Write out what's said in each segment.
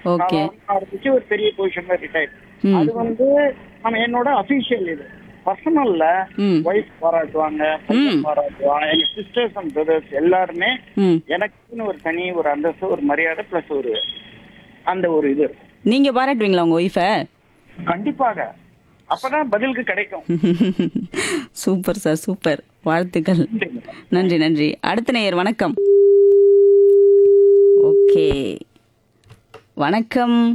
Okay ஆரம்பிச்சு ஒரு பெரிய பொசிஷன்ல ரிட்டையர் ம். அது வந்து நம்ம என்னோட அபிஷியல் இது பர்சனல்ல ம் ஒய்ஃப் பாராட்டுவாங்க பையன் பாராட்டுவாங்க எங்க சிஸ்டர்ஸ் அண்ட் பிரதர்ஸ் எல்லாருமே ம் எனக்குன்னு ஒரு தனி ஒரு அந்தஸ்து ஒரு மரியாதை பிளஸ் ஒரு அந்த ஒரு இது நீங்க பாராட்டுவீங்களா உங்க ஒய்ஃபை கண்டிப்பாக அப்பதான் பதிலுக்கு கிடைக்கும் சூப்பர் சார் சூப்பர் வாழ்த்துக்கள் நன்றி நன்றி அடுத்த நேயர் வணக்கம் ஓகே வணக்கம்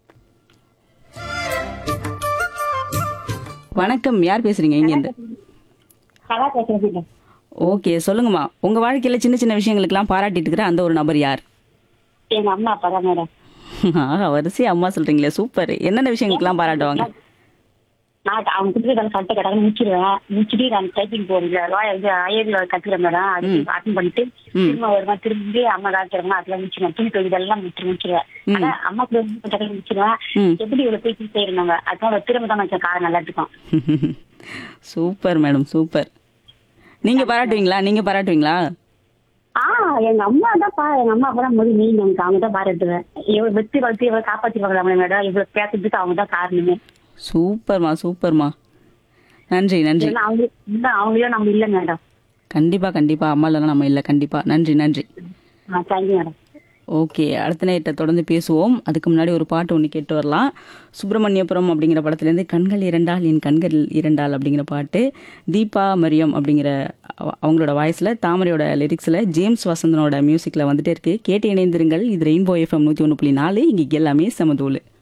வணக்கம் யார் பேசுறீங்க இங்க இருந்து கலா பேசுறேன் ஓகே சொல்லுங்கம்மா உங்க வாழ்க்கையில சின்ன சின்ன விஷயங்களுக்கெல்லாம் பாராட்டிட்டு இருக்கிற அந்த ஒரு நபர் யார் எங்க அம்மா அப்பா தான் மேடம் ஆஹா வரிசையா அம்மா சொல்றீங்களே சூப்பர் என்னென்ன விஷயங்களுக்கெல்லாம் பாராட்டுவாங்க நான் அவங்க கொடுத்து சட்டை கட்டாக முடிச்சிருவேன் முடிச்சுட்டு நான் டைப்பிங் போடுறேன் இது ஐஏல கத்துக்கிறேன் மேடம் அது அட்டன் பண்ணிட்டு திரும்ப வருமா திரும்பி அம்மா காய்ச்சிருவேன் அதெல்லாம் முடிச்சிருவேன் துணி தொழில் எல்லாம் முடிச்சு முடிச்சிருவேன் ஆனா அம்மா கூட கட்டாக முடிச்சிருவேன் ம். எப்படி இவ்வளவு பேசி செய்யறாங்க அதனால திரும்ப தான் வச்ச காரம் நல்லா இருக்கும் சூப்பர் மேடம் சூப்பர் நீங்க பாராட்டுவீங்களா நீங்க பாராட்டுவீங்களா ஆ எங்க அம்மா தான் பா எங்க அம்மா அப்பதான் மொழி மெயின் எனக்கு அவங்க தான் பாராட்டுவேன் இவ்வளவு வெற்றி வளர்த்து இவ்வளவு காப்பாத்தி மேடம் இவ்வளவு பேசுறதுக்கு அவங்க தான் காரணமே சூப்பர்மா சூப்பர்மா நன்றி நன்றி இல்லைன்னா அவங்க இல்ல அவங்களும் நம்ம இல்ல மேடம் கண்டிப்பா கண்டிப்பா அம்மா இல்லைனா நம்ம இல்லை கண்டிப்பா நன்றி நன்றி ஆ தேங்க்யூ மேடம் ஓகே அடுத்த நேரத்தை தொடர்ந்து பேசுவோம் அதுக்கு முன்னாடி ஒரு பாட்டு ஒன்று கேட்டு வரலாம் சுப்பிரமணியபுரம் அப்படிங்கிற படத்துலேருந்து கண்கள் இரண்டால் என் கண்கள் இரண்டால் அப்படிங்கிற பாட்டு தீபா மரியம் அப்படிங்கிற அவ- அவங்களோட வாய்ஸில் தாமரையோட லிரிக்ஸில் ஜேம்ஸ் வசந்தனோட மியூசிக்கில் வந்துட்டே இருக்கு கேட்டு இணைந்திருங்கள் இது ரெயின்போ எஃப்எம் நூற்றி ஒன்று புள்ளி நாலு இங்கே எல்லாமே சமதூள்